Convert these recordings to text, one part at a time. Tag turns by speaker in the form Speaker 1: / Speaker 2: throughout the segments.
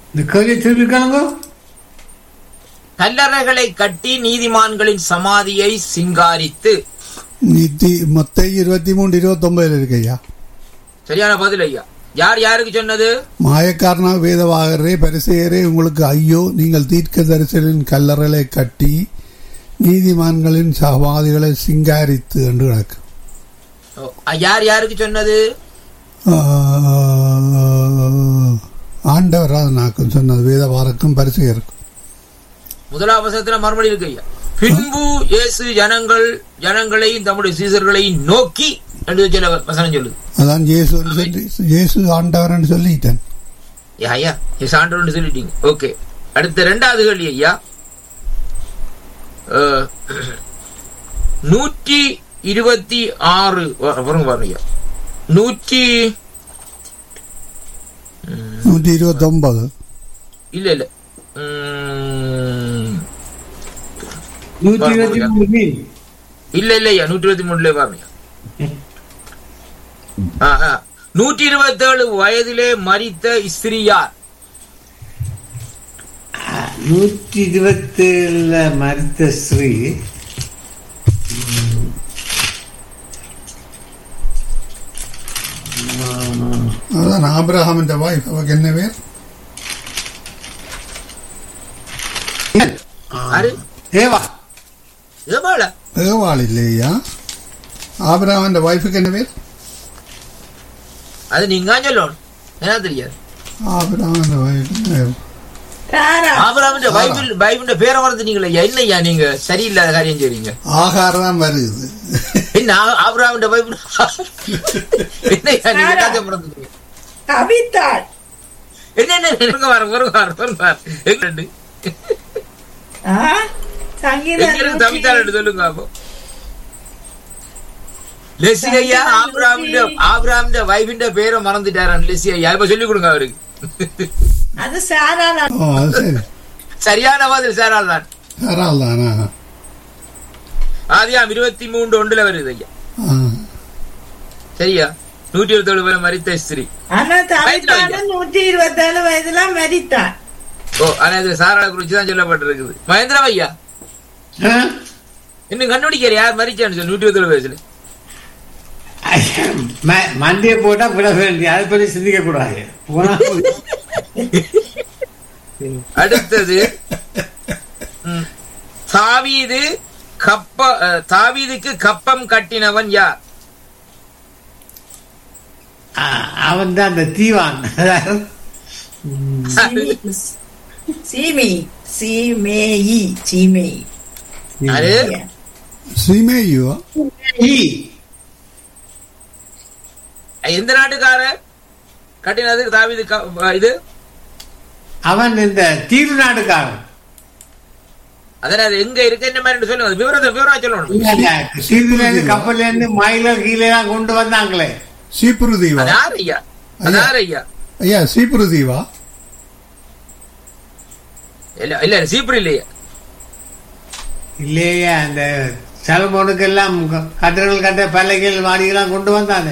Speaker 1: இந்த கேள்வி திருப்பி கேளுங்க
Speaker 2: கல்லறைகளை கட்டி நீதிமான்களின் சமாதியை சிங்காரித்து
Speaker 3: நீத்தி மொத்த இருபத்தி மூணு இருபத்தொன்பதுல இருக்கு ஐயா
Speaker 2: சரியான பதில் ஐயா யார் யாருக்கு சொன்னது
Speaker 3: மாயக்காரனா வேதவாகரே பரிசெயரே உங்களுக்கு ஐயோ நீங்கள் தீர்க்க தரிசனின் கல்லறைகளை கட்டி நீதிமான்களின் சமாதிகளை சிங்காரித்து என்று கிடக்கு
Speaker 2: ஓ, யார் யாருக்கு சொன்னது
Speaker 3: ஆண்டவர் நாக்கும் சொன்னது வேதவாரக்கும் பரிசெயருக்கும்
Speaker 2: முதலாம் வசனத்துல மறுபடி இருக்கு ஐயா பின்பு இயேசு ஜனங்கள் ஜனங்களையும் தம்முடைய சீசர்களையும் நோக்கி என்று சில வசனம் சொல்லுது
Speaker 3: அதான் இயேசு சொல்லி இயேசு ஆண்டவர்னு சொல்லிட்டேன்
Speaker 2: ஐயா, ஐயா இயேசு ஆண்டவர்னு சொல்லிட்டீங்க ஓகே அடுத்த ரெண்டாவது கேள்வி ஐயா அஹ், நூற்றி இருபத்தி ஆறு வ- வருங்க பாருங்க ஐயா நூற்றி
Speaker 3: நூற்றி இருபத்தொன்பது
Speaker 2: இல்ல இல்ல உம்,
Speaker 1: நூத்தி இருபத்தி மூணு மீன்
Speaker 2: இல்ல இல்ல ஐயா நூற்றி இருபத்தி மூணுல பாருங்க ஆ, ஆ. நூற்றி இருபத்தி ஏழு வயதிலே மரித்த ஸ்திரியார்
Speaker 1: நூற்றி இருபத்தி ஏழுல மரித்த ஸ்ரீ
Speaker 3: அதான் ஆபிரகாமின் வாய்ஸ் அவருக்கு என்ன பேர்
Speaker 2: யாரு
Speaker 1: ஏவா
Speaker 2: ஏமாள
Speaker 3: ஏவாள் இல்லையா ஆபிரகாமின் வாய்ஃபுக்கு என்ன பேர்
Speaker 2: அது நீங்க தான் சொல்லணும் என்ன தெரியாது
Speaker 3: ஆபிரகாமின் வாய்ஃபு
Speaker 4: தாரா
Speaker 2: ஆபிரகாமின் பைபிள் பைபிள் பேரை மறந்துட்டீங்களா என்னய்யா நீங்க சரியில்லாத காரியம் செய்றீங்க
Speaker 3: ஆகாரம் தான் வருது
Speaker 2: என்ன ஆ- ஆபிரகாமின் பைபிள் என்னய்யா நீங்க எல்லாத்தையும் மறந்துட்டீங்க
Speaker 4: கவித்தாள்
Speaker 2: என்ன என்ன இருங்க வர வருங்க வர வருங்க வர எங்க இருந்து?
Speaker 4: ஆ? சங்கீதம்
Speaker 2: எங்க இருந்து தவித்தாள் சொல்லுங்க அப்போ லெசி ஐயா ஆபிரகாமின் ஆபிரகாமின் வைஃபின் பேரை மறந்துட்டாரான் லெசி ஐயா இப்ப சொல்லிக் கொடுங்க அவருக்கு
Speaker 4: அது சாராளா
Speaker 3: ஓ அது சரி
Speaker 2: சரியான பதில் சாரால் தான்
Speaker 3: யாரால் தானா
Speaker 2: ஆதியாம் இருபத்தி மூன்று ஒன்றுல வருது ஐயா
Speaker 3: ஆ.
Speaker 2: சரியா நூற்றி இருபத்தி ஏழு பேர் மரித்த ஸ்திரீ
Speaker 4: ஆனா
Speaker 2: வயதுல
Speaker 4: தவித்தாலும் நூற்றி இருபத்தேழு வயதுல மரித்தான்
Speaker 2: ஓ ஆனா இது சாராளை குறிச்சு தான் சொல்லப்பட்டிருக்குது மகேந்திரம் ஐயா இன்னும் கண்டுபிடிக்கிற யார் மரிச்சான்னு சொல்லி நூற்றி இருபத்தி ஏழு வயசுல
Speaker 1: மண்டியை போட்டா விட வேண்டிய அதை பற்றி சிந்திக்க கூடாது போனா
Speaker 2: அடுத்தது ம், தாவீது கப்ப அஹ், தாவீதுக்கு கப்பம் கட்டினவன் யார்
Speaker 1: அவன் தான் அந்த தீவான்
Speaker 4: சீமி சீமேயி சீமேயி
Speaker 2: அது
Speaker 3: சீமேயுவா
Speaker 1: ஈ.
Speaker 2: எந்த நாட்டுக்காரர் கட்டினது தாவீது க- இது
Speaker 1: அவன் இந்த தீவு நாடுக்காரன்
Speaker 2: அதனால அது எங்க இருக்கு என்ன மாதிரி சொல்லுங்க அது விவரத்தை விவரம் சொல்லணும்
Speaker 1: தீவுல இருந்து கப்பல்ல இருந்து மயில கீழே எல்லாம் கொண்டு வந்தாங்களே
Speaker 3: சீப்புரு தீவா
Speaker 2: அது யார் ஐயா அது யார் ஐயா
Speaker 3: ஐயா சீப்புரு தீவா
Speaker 2: இல்ல இல்ல சீப்பர் இல்லையா
Speaker 1: இல்லையா அந்த சலமோனுக்கு எல்லாம் கட்டடங்கள் கட்ட பல்லைகள் மாடிகள்லாம் கொண்டு வந்தானே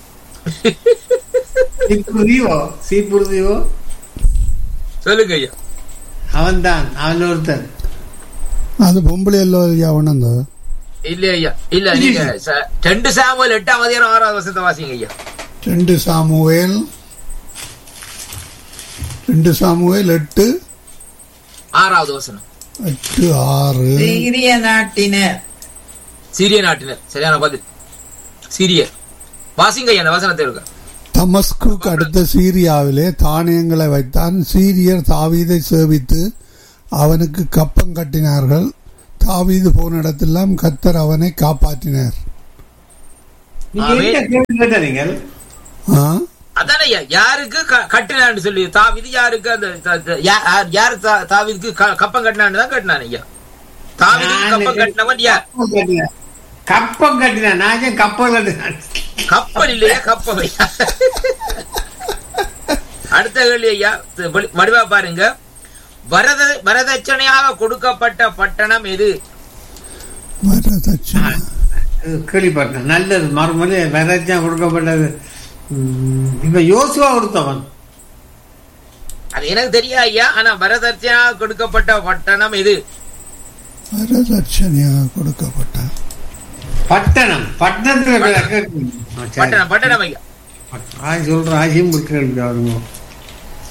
Speaker 1: சீப்புருதியோ சீப்புருதியோ
Speaker 2: சொல்லுங்க ஐயா
Speaker 1: அவன் தான் அவன் ஒருத்தன்
Speaker 3: அது பொம்பளை எல்லோ ஐயா ஒண்ணு
Speaker 2: இல்ல ஐயா இல்ல நீங்க ச- ரெண்டு சாமுவேல் எட்டாம் அதிகாரம் ஆறாவது வருஷத்தை வாசிங்க ஐயா
Speaker 3: ரெண்டு சாமுவேல் ரெண்டு சாமுவேல் எட்டு
Speaker 2: ஆறாவது வசனம்
Speaker 3: எட்டு ஆறு
Speaker 4: சீரிய நாட்டினர்
Speaker 2: சீரிய நாட்டினர் சரியான பதில் சீரியர் வாசிங்க ஐயா அந்த வசனத்தை இருக்க
Speaker 3: தமஸ்குக்கு அடுத்த சீரியாவிலே தானியங்களை வைத்தான் சீரியர் தாவீதை சேவித்து அவனுக்கு கப்பம் கட்டினார்கள் தாவீது போன இடத்தெல்லாம் கத்தர் அவனை காப்பாற்றினார்
Speaker 1: நீங்க
Speaker 2: ஆமென்.
Speaker 1: எங்க கேள்வி கேட்ட நீங்கள்
Speaker 3: ஆ?
Speaker 2: அதானே ஐயா யாருக்கு க- கட்டினான்னு சொல்லி தாவிது யாருக்கு அந்த த- த- யா- யார் யார் தா- தாவீதுக்கு க- கப்பம் கட்டினான்னு தான் கட்டினான் ஐயா தாவீதுக்கு
Speaker 1: நான்
Speaker 2: கப்பம் கட்டினவன் யார்
Speaker 1: கப்பம் கட்டினான். கப்பம் கட்டினான் நான் ஏன் கப்பல் கட்டினான்
Speaker 2: கப்பல் இல்லையா கப்பம் ஐயா அடுத்த கேள்வி ஐயா து- வடி- வடிவா பாருங்க வரத வரதட்சணையாக கொடுக்கப்பட்ட பட்டணம் எது
Speaker 3: வரதட்சணை.
Speaker 1: அது கேள்விப்பட்டேன் நல்லது மறுமொழி வரட்சியா கொடுக்கப்பட்டது ம், இப்ப யோசுவா கொடுத்தவன்
Speaker 2: அது எனக்கு தெரியா ஐயா ஆனா வரதட்சணா கொடுக்கப்பட்ட பட்டணம் இது
Speaker 3: வரதட்சணையாக கொடுக்கப்பட்ட
Speaker 1: பட்டணம் பட்டணத்துல போய் கேட்கணும். ஆ, சரி.
Speaker 2: பட்டணம் பட்டணம் ஐயா
Speaker 1: ஆ, சொல்ற ஆசியும் இருக்கு பாருங்க